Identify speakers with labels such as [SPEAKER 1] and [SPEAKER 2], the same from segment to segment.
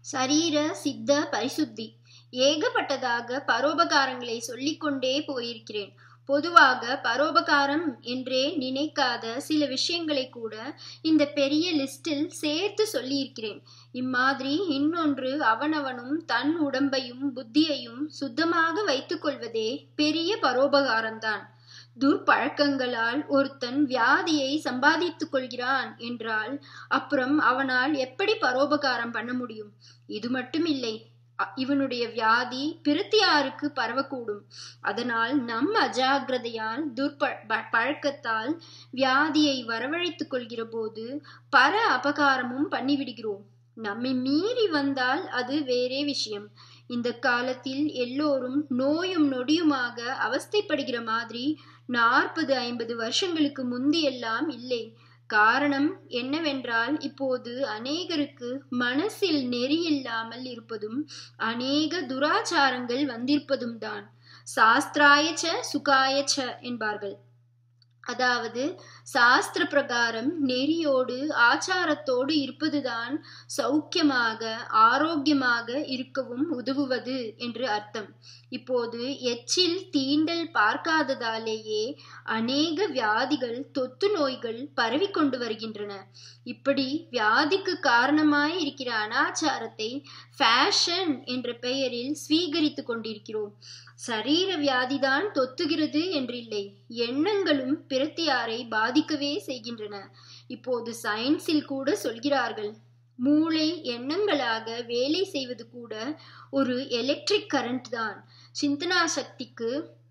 [SPEAKER 1] சரீர சித்த பரிசுத்தி ஏகப்பட்டதாக பரோபகாரங்களை சொல்லிக்கொண்டே போயிருக்கிறேன் பொதுவாக பரோபகாரம் என்றே நினைக்காத சில விஷயங்களை கூட இந்த பெரிய லிஸ்டில் சேர்த்து சொல்லியிருக்கிறேன் இம்மாதிரி இன்னொன்று அவனவனும் தன் உடம்பையும் புத்தியையும் சுத்தமாக வைத்துக் கொள்வதே பெரிய பரோபகாரம்தான் துர்பழக்கங்களால் ஒருத்தன் வியாதியை சம்பாதித்துக் கொள்கிறான் என்றால் அப்புறம் அவனால் எப்படி பரோபகாரம் பண்ண முடியும் இது மட்டும் இல்லை இவனுடைய வியாதி பிறத்தியாருக்கு பரவக்கூடும் அதனால் நம் அஜாகிரதையால் துர்ப பழக்கத்தால் வியாதியை வரவழைத்துக் கொள்கிற போது பர அபகாரமும் பண்ணிவிடுகிறோம் நம்மை மீறி வந்தால் அது வேறே விஷயம் இந்த காலத்தில் எல்லோரும் நோயும் நொடியுமாக அவஸ்தைப்படுகிற மாதிரி நாற்பது ஐம்பது வருஷங்களுக்கு முந்தியெல்லாம் இல்லை காரணம் என்னவென்றால் இப்போது அநேகருக்கு மனசில் நெறியில்லாமல் இருப்பதும் அநேக துராச்சாரங்கள் வந்திருப்பதும் தான் சாஸ்திராயச்ச சுகாயச்ச என்பார்கள் அதாவது சாஸ்திர பிரகாரம் நெறியோடு ஆச்சாரத்தோடு இருப்பதுதான் சௌக்கியமாக ஆரோக்கியமாக இருக்கவும் உதவுவது என்று அர்த்தம் இப்போது எச்சில் தீண்டல் பார்க்காததாலேயே அநேக வியாதிகள் தொத்து நோய்கள் பரவிக்கொண்டு வருகின்றன இப்படி வியாதிக்கு காரணமாய் இருக்கிற அனாச்சாரத்தை ஃபேஷன் என்ற பெயரில் ஸ்வீகரித்து கொண்டிருக்கிறோம் சரீர வியாதிதான் தொத்துகிறது என்றில்லை எண்ணங்களும் பிரத்தியாரை பாதிக்கவே செய்கின்றன இப்போது சயின்ஸில் கூட சொல்கிறார்கள் மூளை எண்ணங்களாக வேலை செய்வது கூட ஒரு எலக்ட்ரிக் கரண்ட் தான் சிந்தனா சக்திக்கு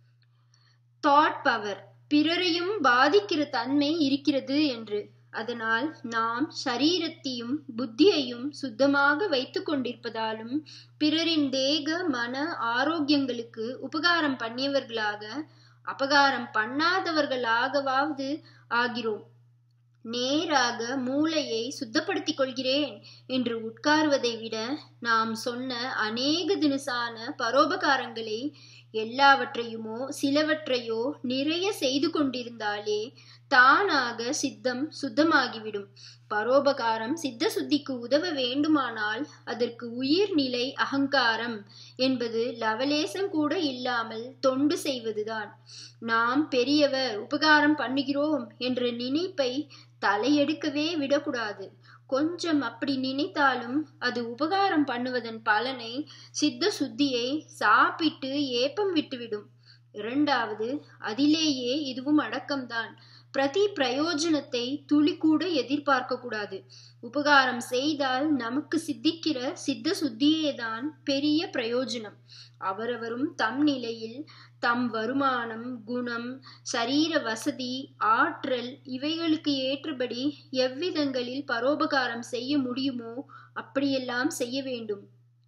[SPEAKER 1] தாட் பவர் பிறரையும் பாதிக்கிற தன்மை இருக்கிறது என்று அதனால் நாம் சரீரத்தையும் புத்தியையும் சுத்தமாக வைத்து கொண்டிருப்பதாலும் பிறரின் தேக மன ஆரோக்கியங்களுக்கு உபகாரம் பண்ணியவர்களாக அபகாரம் பண்ணாதவர்களாகவாவது ஆகிறோம் நேராக மூளையை சுத்தப்படுத்திக் கொள்கிறேன் என்று உட்காருவதை விட நாம் சொன்ன அநேக தினசான பரோபகாரங்களை எல்லாவற்றையுமோ சிலவற்றையோ நிறைய செய்து கொண்டிருந்தாலே தானாக சித்தம் சுத்தமாகிவிடும் பரோபகாரம் சித்த சுத்திக்கு உதவ வேண்டுமானால் அதற்கு உயிர்நிலை அகங்காரம் என்பது லவலேசம் கூட இல்லாமல் தொண்டு செய்வதுதான் நாம் பெரியவர் உபகாரம் பண்ணுகிறோம் என்ற நினைப்பை தலையெடுக்கவே விடக்கூடாது கொஞ்சம் அப்படி நினைத்தாலும் அது உபகாரம் பண்ணுவதன் பலனை சித்த சுத்தியை சாப்பிட்டு ஏப்பம் விட்டுவிடும் இரண்டாவது அதிலேயே இதுவும் அடக்கம்தான் பிரதி பிரயோஜனத்தை துளி கூட எதிர்பார்க்க கூடாது உபகாரம் செய்தால் நமக்கு சித்திக்கிற சித்த சுத்தியேதான் பெரிய பிரயோஜனம் அவரவரும் தம் நிலையில் தம் வருமானம் குணம் சரீர வசதி ஆற்றல் இவைகளுக்கு ஏற்றபடி எவ்விதங்களில் பரோபகாரம் செய்ய முடியுமோ அப்படியெல்லாம் செய்ய வேண்டும்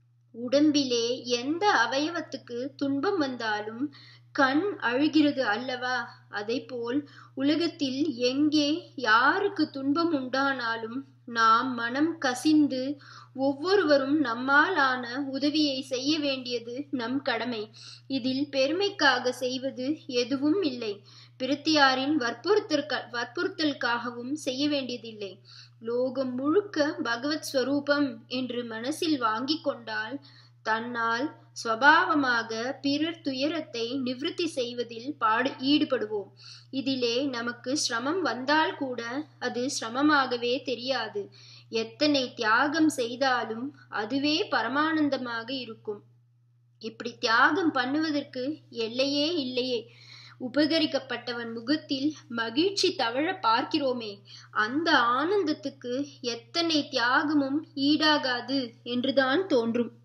[SPEAKER 1] உடம்பிலே எந்த அவயவத்துக்கு துன்பம் வந்தாலும் கண் அழுகிறது அல்லவா அதை போல் உலகத்தில் எங்கே யாருக்கு துன்பம் உண்டானாலும் நாம் மனம் கசிந்து ஒவ்வொருவரும் நம்மால் ஆன உதவியை செய்ய வேண்டியது நம் கடமை இதில் பெருமைக்காக செய்வது எதுவும் இல்லை பிரத்தியாரின் வற்புறுத்தற்க வற்புறுத்தலுக்காகவும் செய்ய வேண்டியதில்லை லோகம் முழுக்க பகவத் ஸ்வரூபம் என்று மனசில் வாங்கி கொண்டால் தன்னால் ஸ்வபாவமாக பிறர் துயரத்தை நிவிருத்தி செய்வதில் பாடு ஈடுபடுவோம் இதிலே நமக்கு சிரமம் வந்தால் கூட அது சிரமமாகவே தெரியாது எத்தனை தியாகம் செய்தாலும் அதுவே பரமானந்தமாக இருக்கும் இப்படி தியாகம் பண்ணுவதற்கு எல்லையே இல்லையே உபகரிக்கப்பட்டவன் முகத்தில் மகிழ்ச்சி தவழ பார்க்கிறோமே அந்த ஆனந்தத்துக்கு எத்தனை தியாகமும் ஈடாகாது என்றுதான் தோன்றும்